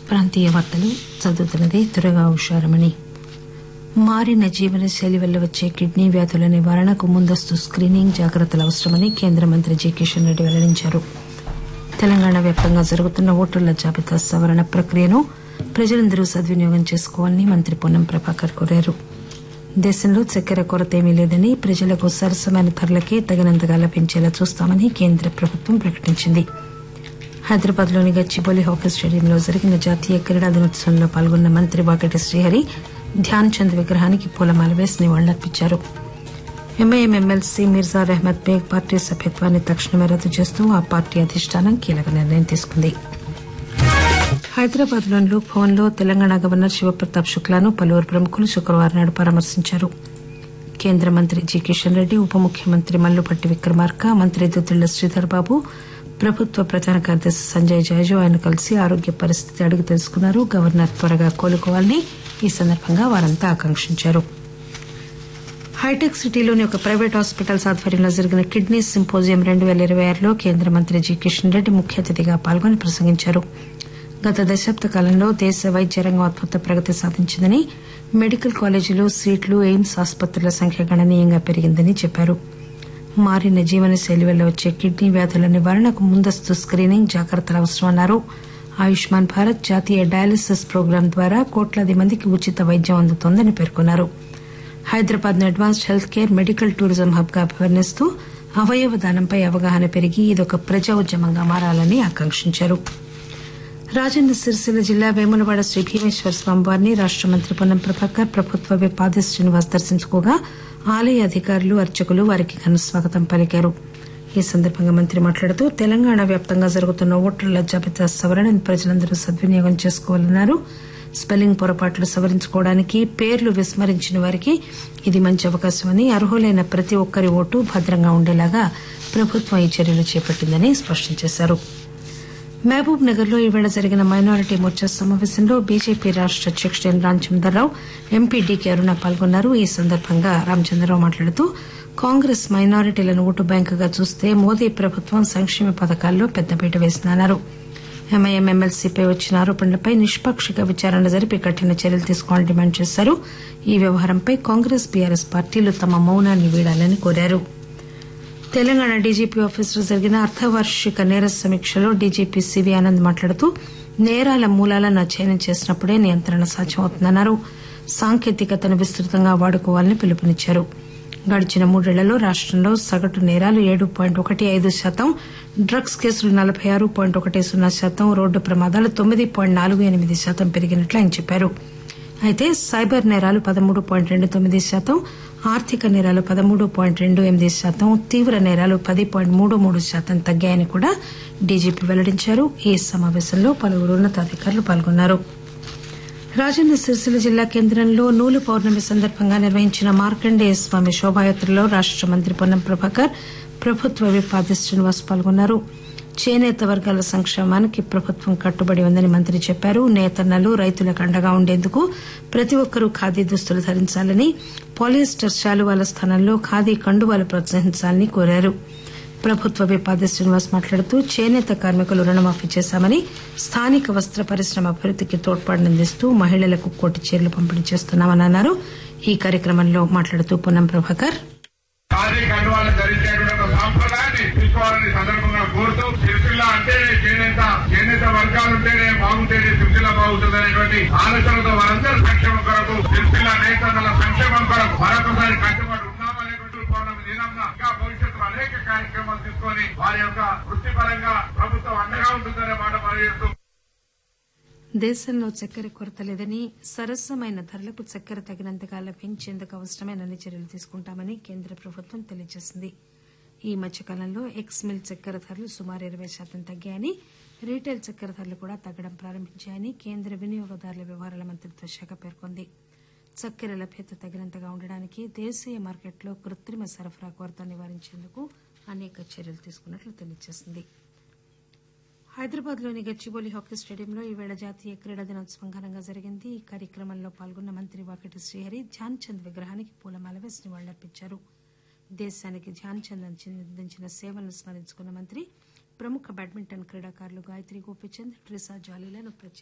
ప్రాంతీయ వార్తలు చదువుతున్నది త్వరగా ఉషారమణి మారిన జీవనశైలి వల్ల వచ్చే కిడ్నీ వ్యాధుల నివారణకు ముందస్తు స్కీనింగ్ జాగ్రత్తలు అవసరమని కేంద్ర మంత్రి జి కిషన్ రెడ్డి వెల్లడించారు తెలంగాణ వ్యాప్తంగా జరుగుతున్న ఓటర్ల జాబితా సవరణ ప్రక్రియను ప్రజలందరూ సద్వినియోగం చేసుకోవాలని మంత్రి పొన్నం ప్రభాకర్ కోరారు దేశంలో చక్కెర కొరత ఏమీ లేదని ప్రజలకు సరసమైన ధరలకే తగినంతగా లభించేలా చూస్తామని కేంద్ర ప్రభుత్వం ప్రకటించింది హైదరాబాద్ లోని గచ్చిబౌలి హాకీ స్టేడియంలో జరిగిన జాతీయ క్రీడా దినోత్సవంలో పాల్గొన్న మంత్రి వాకటి శ్రీహరి ధ్యాన్ చంద్ విగ్రహానికి పూలమాల వేసి నివాళులర్పించారు MIM MLC Mirza Rehmat Baig party సభ్యత్వాన్ని తక్షణమే రద్దు చేస్తూ ఆ పార్టీ అధిష్టానం కీలక నిర్ణయం తీసుకుంది హైదరాబాద్ లోని లోక్ భవన్ లో తెలంగాణ గవర్నర్ శివప్రతాప్ శుక్లాను పలువురు ప్రముఖులు శుక్రవారం నాడు పరామర్శించారు కేంద్ర మంత్రి జి కిషన్ రెడ్డి ఉప ముఖ్యమంత్రి మల్లుపట్టి విక్రమార్క మంత్రి దుద్దిళ్ల శ్రీధర్ బాబు ప్రభుత్వ ప్రధాన కార్యదర్శి సంజయ్ జాజు ఆయన కలిసి ఆరోగ్య పరిస్థితి అడిగి తెలుసుకున్నారు గవర్నర్ త్వరగా కోలుకోవాలని ఈ సందర్భంగా వారంతా ఆకాంక్షించారు హైటెక్ సిటీలోని ఒక ప్రైవేట్ హాస్పిటల్స్ ఆధ్వర్యంలో జరిగిన కిడ్నీ సింపోజియం రెండు పేల ఇరవై ఆరులో కేంద్ర మంత్రి జి కిషన్ రెడ్డి ముఖ్య అతిథిగా పాల్గొని ప్రసంగించారు గత దశాబ్ద కాలంలో దేశ వైద్య రంగం అద్భుత ప్రగతి సాధించిందని మెడికల్ కాలేజీలు సీట్లు ఎయిమ్స్ ఆసుపత్రుల సంఖ్య గణనీయంగా పెరిగిందని చెప్పారు మారిన జీవనశైలి వల్ల వచ్చే కిడ్నీ వ్యాధుల నివారణకు ముందస్తు స్కీనింగ్ జాగ్రత్తలు అవసరమన్నారు ఆయుష్మాన్ భారత్ జాతీయ డయాలసిస్ ప్రోగ్రాం ద్వారా కోట్లాది మందికి ఉచిత వైద్యం అందుతోందని పేర్కొన్నారు హైదరాబాద్ ను advanced health care medical tourism hub గా అభివర్ణిస్తూ అవయవ దానంపై అవగాహన పెరిగి ఇదొక ప్రజా ఉద్యమంగా మారాలని ఆకాంక్షించారు రాజన్న సిరిసిల్ల జిల్లా వేములవాడ శ్రీ భీమేశ్వర స్వామివారిని రాష్ట మంత్రి పొన్నం ప్రభాకర్ ప్రభుత్వ విప్ ఆది శ్రీనివాస్ దర్శించుకోగా ఆలయ అధికారులు అర్చకులు వారికి ఘన స్వాగతం పలికారు ఈ సందర్భంగా మంత్రి మాట్లాడుతూ తెలంగాణ వ్యాప్తంగా జరుగుతున్న ఓటర్ల జాబితా సవరణను ప్రజలందరూ సద్వినియోగం చేసుకోవాలన్నారు స్పెల్లింగ్ పొరపాట్లు సవరించుకోవడానికి పేర్లు విస్మరించిన వారికి ఇది మంచి అవకాశమని అర్హులైన ప్రతి ఒక్కరి ఓటు భద్రంగా ఉండేలాగా ప్రభుత్వం ఈ చర్యలు చేపట్టిందని స్పష్టం చేశారు మహబూబ్ నగర్ లో ఈవేళ జరిగిన మైనారిటీ మోర్చా సమావేశంలో బీజేపీ రాష్ట అధ్యకుడు N Ramachandrarao MP DK Aruna పాల్గొన్నారు ఈ సందర్భంగా రామచంద్రరావు మాట్లాడుతూ కాంగ్రెస్ మైనారిటీలను ఓటు బ్యాంకుగా చూస్తే మోదీ ప్రభుత్వం సంక్షేమ పథకాల్లో పెద్దపీట వేసిందన్నారు ఎంఐఎం ఎమ్మెల్సీపై వచ్చిన ఆరోపణలపై నిష్పాక్షిక విచారణ జరిపి కఠిన చర్యలు తీసుకోవాలని డిమాండ్ చేశారు ఈ వ్యవహారంపై కాంగ్రెస్ బీఆర్ఎస్ పార్టీలు తమ మౌనాన్ని వీడాలని కోరారు తెలంగాణ డీజీపీ ఆఫీసులో జరిగిన అర్ధవార్షిక నేర సమీక్షలో డీజీపీ సివి ఆనంద్ మాట్లాడుతూ నేరాల మూలాలను అధ్యయనం చేసినప్పుడే నియంత్రణ సాధ్యమవుతుందన్నారు సాంకేతికతను విస్తృతంగా వాడుకోవాలని పిలుపునిచ్చారు గడిచిన మూడేళ్లలో రాష్టంలో సగటు నేరాలు ఏడు పాయింట్ ఒకటి ఐదు శాతం డ్రగ్స్ కేసులు నలబై ఆరు పాయింట్ ఒకటి సున్నా శాతం రోడ్డు ప్రమాదాలు తొమ్మిది పాయింట్ నాలుగు ఎనిమిది శాతం పెరిగినట్లు ఆయన చెప్పారు అయితే సైబర్ నేరాలు పదమూడు పాయింట్ రెండు తొమ్మిది శాతం ఆర్థిక నేరాలు పదమూడు పాయింట్ రెండు ఎనిమిది శాతం తీవ్ర నేరాలు పది పాయింట్ మూడు మూడు శాతం తగ్గాయని కూడా డీజీపీ వెల్లడించారు ఈ సమావేశంలో పలువురు ఉన్నతాధికారులు పాల్గొన్నారు రాజన్న సిరిసిల్ల జిల్లా కేంద్రంలో నూలు పౌర్ణమి సందర్భంగా నిర్వహించిన మార్కండేయ స్వామి శోభాయాత్రలో రాష్ట మంత్రి పొన్నం ప్రభాకర్ ప్రభుత్వ విప్ ఆది శ్రీనివాస్ పాల్గొన్నారు చేనేత వర్గాల సంక్షేమానికి ప్రభుత్వం కట్టుబడి ఉందని మంత్రి చెప్పారు నేతన్నలు రైతులకు అండగా ఉండేందుకు ప్రతి ఒక్కరూ ఖాదీ దుస్తులు ధరించాలని పాలిస్టర్ శాలువాల స్థానంలో ఖాదీ కండువాలు ప్రోత్సహించాలని కోరారు ప్రభుత్వ విపాది శ్రీనివాస్ మాట్లాడుతూ చేనేత కార్మికులు రుణమాఫీ చేశామని స్థానిక వస్త్ర పరిశ్రమ అభివృద్దికి తోడ్పాటునందిస్తూ మహిళలకు కోటి చీరలు పంపిణీ చేస్తున్నామని అన్నారు ఈ కార్యక్రమంలో మాట్లాడుతూ పొన్నం ప్రభాకర్ ఖాదీ కండువాలు ధరించేటువంటి ఒక సాంప్రదాయాన్ని తీసుకోవాలని సందర్భంగా కోరుతూ సిరిసిల్ల అంటేనే చేనేత చేనేత వర్గాలు ఉంటేనే బాగుంటేనే సిరిసిల్ల బాగుంటుంది అనేటువంటి ఆలోచనతో వారందరి సంక్షేమం కొరకు సిరిసిల్ల నేతల సంక్షేమం కొరకు మరొకసారి కట్టుబడి ఉన్నామనేటువంటి పౌర్ణమి దినంగా ఇంకా భవిష్యత్తులో అనేక కార్యక్రమాలు తీసుకొని వారి యొక్క వృత్తిపరంగా ప్రభుత్వం అండగా ఉంటుందనే మాట పనిచేస్తూ దేశంలో చక్కెర కొరత లేదని సరసమైన ధరలకు చక్కెర తగినంతగా లభించేందుకు అవసరమైన అన్ని చర్యలు తీసుకుంటామని కేంద్ర ప్రభుత్వం తెలియజేసింది ఈ మధ్యకాలంలో ఎక్స్ మిల్ చక్కెర ధరలు సుమారు ఇరవై శాతం తగ్గాయని రీటైల్ చక్కెర ధరలు కూడా తగ్గడం ప్రారంభించాయని కేంద్ర వినియోగదారుల వ్యవహారాల మంత్రిత్వ శాఖ పేర్కొంది చక్కెర లభ్యత తగినంతగా ఉండడానికి దేశీయ మార్కెట్లో కృత్రిమ సరఫరా కొరత నివారించేందుకు అనేక చర్యలు తీసుకున్నట్లు తెలియజేసింది హైదరాబాద్ లోని గచ్చిబౌలి హాకీ స్టేడియంలో ఈవేళ జాతీయ క్రీడా దినోత్సవం ఘనంగా జరిగింది ఈ కార్యక్రమంలో పాల్గొన్న మంత్రి వాకటి శ్రీహరి ధ్యాన్ చంద్ విగ్రహానికి పూలమాల వేసి నివాళులర్పించారు దేశానికి ధ్యాన్ చంద్ అందించిన సేవలను స్మరించుకున్న మంత్రి ప్రముఖ బ్యాడ్మింటన్ క్రీడాకారులు గాయత్రి గోపీచంద్ ట్రిసా జాలీలను ప్రత్యేక